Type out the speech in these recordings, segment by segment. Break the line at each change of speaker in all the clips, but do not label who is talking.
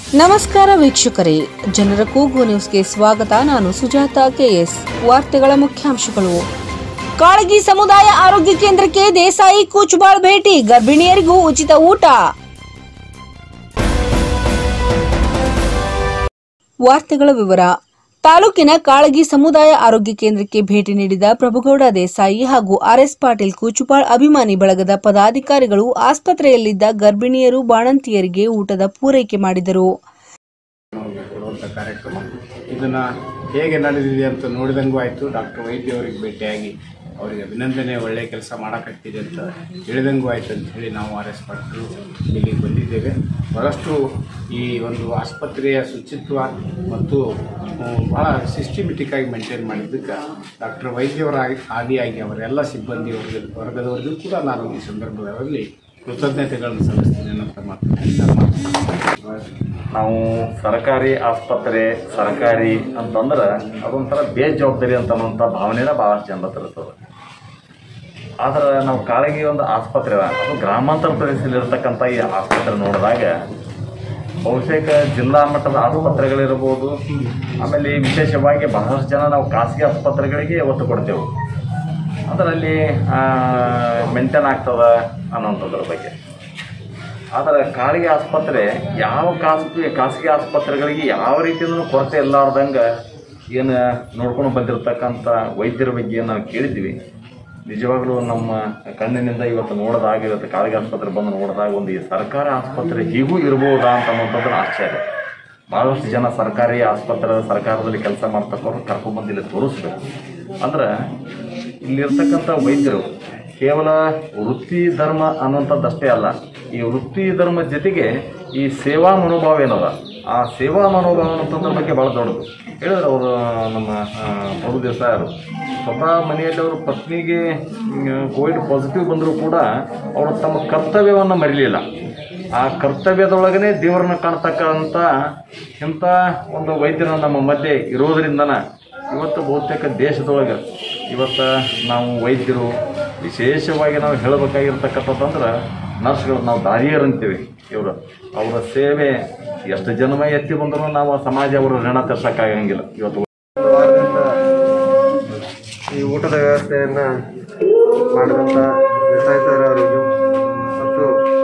ನಮಸ್ಕಾರ ವೀಕ್ಷಕರೇ ಜನರ ಕೂಗು ನ್ಯೂಸ್ಗೆ ಸ್ವಾಗತ ನಾನು ಸುಜಾತ ಕೆಎಸ್ ವಾರ್ತೆಗಳ ಮುಖ್ಯಾಂಶಗಳು ಕಾಳಗಿ ಸಮುದಾಯ ಆರೋಗ್ಯ ಕೇಂದ್ರಕ್ಕೆ ದೇಸಾಯಿ ಕೂಚುಬಾಳ್ ಭೇಟಿ ಗರ್ಭಿಣಿಯರಿಗೂ ಉಚಿತ ಊಟ ವಾರ್ತೆಗಳ ವಿವರ ತಾಲೂಕಿನ ಕಾಳಗಿ ಸಮುದಾಯ ಆರೋಗ್ಯ ಕೇಂದ್ರಕ್ಕೆ ಭೇಟಿ ನೀಡಿದ ಪ್ರಭುಗೌಡ ದೇಸಾಯಿ ಹಾಗೂ ಆರ್ಎಸ್ ಪಾಟೀಲ್ ಕೂಚುಪಾಳ್ ಅಭಿಮಾನಿ ಬಳಗದ ಪದಾಧಿಕಾರಿಗಳು ಆಸ್ಪತ್ರೆಯಲ್ಲಿದ್ದ ಗರ್ಭಿಣಿಯರು ಬಾಣಂತಿಯರಿಗೆ ಊಟದ ಪೂರೈಕೆ ಮಾಡಿದರು
ಅವ್ರಿಗೆ ಕೊಡುವಂಥ ಕಾರ್ಯಕ್ರಮ ಇದನ್ನು ಹೇಗೆ ನಡೆದಿದೆ ಅಂತ ನೋಡಿದಂಗೂ ಆಯಿತು ಡಾಕ್ಟರ್ ವೈದ್ಯ ಅವರಿಗೆ ಭೇಟಿಯಾಗಿ ಅವರಿಗೆ ಅಭಿನಂದನೆ ಒಳ್ಳೆಯ ಕೆಲಸ ಮಾಡೋಕ್ಕಾಗ್ತಿದೆ ಅಂತ ಹೇಳಿದಂಗೂ ಆಯಿತು ಅಂತ ಹೇಳಿ ನಾವು ಆರ್ ಎಸ್ ಪಾಟೀಲು ಇಲ್ಲಿಗೆ ಬಂದಿದ್ದೇವೆ ಬಹಳಷ್ಟು ಈ ಒಂದು ಆಸ್ಪತ್ರೆಯ ಶುಚಿತ್ವ ಮತ್ತು ಹ್ಮ್, ಭಾಳ ಸಿಸ್ಟಮೆಟಿಕ್ ಆಗಿ ಮೇಂಟೈನ್ ಮಾಡಿದ್ದಕ್ಕೆ ಡಾಕ್ಟರ್ ವೈದ್ಯವರ ಆದಿಯಾಗಿ ಅವರೆಲ್ಲ ಸಿಬ್ಬಂದಿ ವರ್ಗ ವರ್ಗದವರಿಗೂ ಕೂಡ ನಾನು ಈ ಸಂದರ್ಭದಲ್ಲಿ ಕೃತಜ್ಞತೆಗಳನ್ನು ಸಲ್ಲಿಸ್ತೀನಿ ಅನ್ನೋಂಥ ಮಾತು ನನ್ನ ಮಾತು
ನಾವು ಸರ್ಕಾರಿ ಆಸ್ಪತ್ರೆ ಸರ್ಕಾರಿ ಅಂತಂದ್ರೆ ಅದೊಂಥರ ಬೇಜವಾಬ್ದಾರಿ ಅಂತ ಅನ್ನೋಂಥ ಭಾವನೆನ ಭಾಳಷ್ಟು ಜನ ಇರ್ತದೆ ಆದ್ರೆ ನಾವು ಕಾಳಗಿ ಒಂದು ಆಸ್ಪತ್ರೆ ಅದ. ಅದು ಗ್ರಾಮಾಂತರ ಪ್ರದೇಶದಲ್ಲಿ ಇರತಕ್ಕಂಥ ಈ ಆಸ್ಪತ್ರೆ ನೋಡಿದಾಗ ಬಹುತೇಕ ಜಿಲ್ಲಾ ಮಟ್ಟದ ಆಸ್ಪತ್ರೆಗಳಿರ್ಬೋದು ಆಮೇಲೆ ವಿಶೇಷವಾಗಿ ಬಹಳಷ್ಟು ಜನ ನಾವು ಖಾಸಗಿ ಆಸ್ಪತ್ರೆಗಳಿಗೆ ಒತ್ತು ಕೊಡ್ತೇವೆ ಅದರಲ್ಲಿ ಮೇಂಟೈನ್ ಆಗ್ತದ ಅನ್ನೋಂಥದ್ರ ಬಗ್ಗೆ ಆದರೆ ಕಾಳಿಗೆ ಆಸ್ಪತ್ರೆ ಯಾವ ಖಾಸಗಿ ಖಾಸಗಿ ಆಸ್ಪತ್ರೆಗಳಿಗೆ ಯಾವ ರೀತಿಯಿಂದ ಕೊರತೆ ಇಲ್ಲಾರ್ದಂಗೆ ಏನು ನೋಡ್ಕೊಂಡು ಬಂದಿರತಕ್ಕಂಥ ವೈದ್ಯರ ಬಗ್ಗೆ ಏನು ನಾವು ಕೇಳಿದ್ವಿ ನಿಜವಾಗ್ಲೂ ನಮ್ಮ ಕಣ್ಣಿನಿಂದ ಇವತ್ತು ನೋಡಿದಾಗ ಇವತ್ತು ಕಾಳಿಗೆ ಆಸ್ಪತ್ರೆ ಬಂದು ನೋಡಿದಾಗ ಒಂದು ಈ ಸರ್ಕಾರಿ ಆಸ್ಪತ್ರೆ ಹೀಗೂ ಇರ್ಬೋದಾ ಅಂತ ಅನ್ನೋಂಥದ್ದು ಆಶ್ಚರ್ಯ ಭಾಳಷ್ಟು ಜನ ಸರ್ಕಾರಿ ಆಸ್ಪತ್ರೆ ಸರ್ಕಾರದಲ್ಲಿ ಕೆಲಸ ಮಾಡ್ತಕ್ಕವ್ರು ಕರ್ಕೊಂಡ್ಬಂದು ಇಲ್ಲಿ ತೋರಿಸ್ಬೇಕು ಅಂದ್ರೆ ಇಲ್ಲಿರ್ತಕ್ಕಂಥ ವೈದ್ಯರು ಕೇವಲ ವೃತ್ತಿ ಧರ್ಮ ಅನ್ನುವಂಥದ್ದಷ್ಟೇ ಅಲ್ಲ ಈ ವೃತ್ತಿ ಧರ್ಮ ಜೊತೆಗೆ ಈ ಸೇವಾ ಮನೋಭಾವ ಏನದ ಆ ಸೇವಾ ಮನೋಭಾವ ಅನ್ನೋದ್ರ ಬಗ್ಗೆ ಭಾಳ ದೊಡ್ಡದು ಹೇಳಿದ್ರು ಅವರು ನಮ್ಮ ಆ, ಪ್ರಭು ದೇಸಾಯಿ ಅವರು ಸ್ವತಃ ಮನೆಯಲ್ಲಿ ಅವರು ಪತ್ನಿಗೆ ಕೋವಿಡ್ ಪಾಸಿಟಿವ್ ಬಂದರೂ ಕೂಡ ಅವರು ತಮ್ಮ ಕರ್ತವ್ಯವನ್ನು ಮರಿಲಿಲ್ಲ ಆ ಕರ್ತವ್ಯದೊಳಗನೆ ದೇವರನ್ನ ಕಾಣ್ತಕ್ಕಂಥ ಇಂಥ ಒಂದು ವೈದ್ಯರು ನಮ್ಮ ಮಧ್ಯೆ ಇರೋದ್ರಿಂದನ ಇವತ್ತು ಬಹುತೇಕ ದೇಶದೊಳಗೆ ಇವತ್ತು ನಾವು ವೈದ್ಯರು ವಿಶೇಷವಾಗಿ ನಾವು ಹೇಳಬೇಕಾಗಿರ್ತಕ್ಕಂಥದ್ದಂದ್ರೆ ನರ್ಸ್ಗಳು ನಾವು ದಾರಿಯರು ಅಂತೀವಿ ಇವರು ಅವರ ಸೇವೆ ಎಷ್ಟು ಜನ್ಮ ಎತ್ತಿ ಬಂದರೂ ನಾವು ಸಮಾಜ ಅವರ ಋಣ ತೀರ್ಸೋಕ್ಕಾಗಂಗಿಲ್ಲ ಇವತ್ತು
ವಾರದಿಂದ ಈ ಊಟದ ವ್ಯವಸ್ಥೆಯನ್ನು ಮಾಡಿದಂಥ ದೇಸಾಯಿ ಸರ್ ಅವರಿಗೂ ಮತ್ತು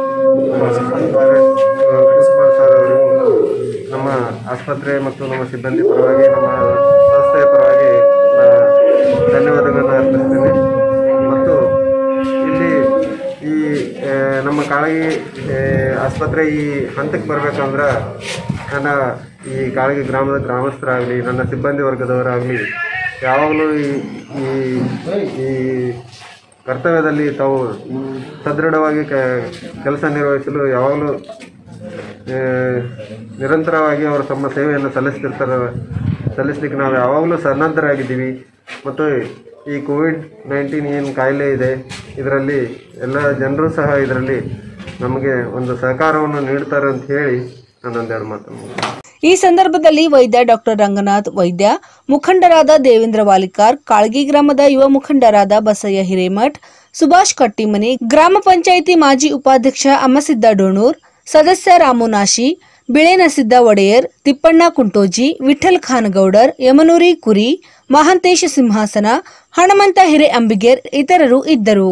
ಪ್ರಿನ್ಸಿಪಾಲ್ ಸರ್ ಅವರಿಗೂ ನಮ್ಮ ಆಸ್ಪತ್ರೆ ಮತ್ತು ನಮ್ಮ ಸಿಬ್ಬಂದಿ ಪರವಾಗಿ ನಮ್ಮ ಸಂಸ್ಥೆಯ ಪರವಾಗಿ ನಾನು ಧನ್ಯವಾದಗಳನ್ನು ಅರ್ಪಿಸ್ತೇನೆ ಮತ್ತು ಇಲ್ಲಿ ಈ ಆ, ನಮ್ಮ ಕಾಳಗಿ ಆ, ಆಸ್ಪತ್ರೆ ಈ ಹಂತಕ್ಕೆ ಬರಬೇಕಂದ್ರೆ ನನ್ನ ಈ ಕಾಳಗಿ ಗ್ರಾಮದ ಗ್ರಾಮಸ್ಥರಾಗಲಿ ನನ್ನ ಸಿಬ್ಬಂದಿ ವರ್ಗದವರಾಗಲಿ ಯಾವಾಗಲೂ ಈ ಈ- ಈ ಕರ್ತವ್ಯದಲ್ಲಿ ತಾವು ಸದೃಢವಾಗಿ ಕೆಲಸ ನಿರ್ವಹಿಸಲು ಯಾವಾಗಲೂ ಆ, ನಿರಂತರವಾಗಿ ಅವರು ತಮ್ಮ ಸೇವೆಯನ್ನು ಸಲ್ಲಿಸ್ತಿರ್ತಾರೆ ಸಲ್ಲಿಸ್ಲಿಕ್ಕೆ ನಾವು ಯಾವಾಗಲೂ ಸನ್ನದ್ಧರಾಗಿದ್ದೀವಿ ಮತ್ತು ಈ ಕೋವಿಡ್ ನೈನ್ಟೀನ್ ಏನು ಕಾಯಿಲೆ ಇದೆ ಇದರಲ್ಲಿ ಎಲ್ಲ ಜನರು ಸಹ ಇದರಲ್ಲಿ ನಮಗೆ ಒಂದು ಸಹಕಾರವನ್ನು ನೀಡ್ತಾರೆ ಅಂತ ಹೇಳಿ ನಾನು ಒಂದೆರಡು ಮಾತನ್ನು
ಈ ಸಂದರ್ಭದಲ್ಲಿ ವೈದ್ಯ ಡಾಕ್ಟರ್ ರಂಗನಾಥ್ ವೈದ್ಯ ಮುಖಂಡರಾದ ದೇವೇಂದ್ರ ವಾಲಿಕಾರ್ ಕಾಳ್ಗಿ ಗ್ರಾಮದ ಯುವ ಮುಖಂಡರಾದ ಬಸಯ್ಯ ಹಿರೇಮಠ್ ಸುಭಾಷ್ ಕಟ್ಟಿಮನಿ ಗ್ರಾಮ ಪಂಚಾಯಿತಿ ಮಾಜಿ ಉಪಾಧ್ಯಕ್ಷ ಅಮ್ಮಸಿದ್ದ ಡೋಣೂರ್ ಸದಸ್ಯ ರಾಮುನಾಶಿ ಬಿಳೆನಸಿದ್ದ ಒಡೆಯರ್ ತಿಪ್ಪಣ್ಣ ಕುಂಟೋಜಿ ವಿಠಲ್ ಖಾನಗೌಡರ್ ಯಮನೂರಿ ಕುರಿ ಮಹಾಂತೇಶ ಸಿಂಹಾಸನ ಹಣಮಂತ ಹಿರೆ ಅಂಬಿಗೇರ್ ಇತರರು ಇದ್ದರು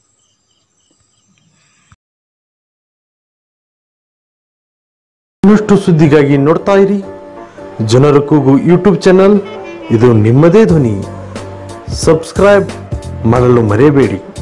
ಇನ್ನಷ್ಟು ಸುದ್ದಿಗಾಗಿ ನೋಡ್ತಾ ಇರಿ ಜನರ ಕೂಗು ಯೂಟ್ಯೂಬ್ ಚಾನಲ್ ಇದು ನಿಮ್ಮದೇ ಧ್ವನಿ ಸಬ್ಸ್ಕ್ರೈಬ್ ಮಾಡಲು ಮರೆಯಬೇಡಿ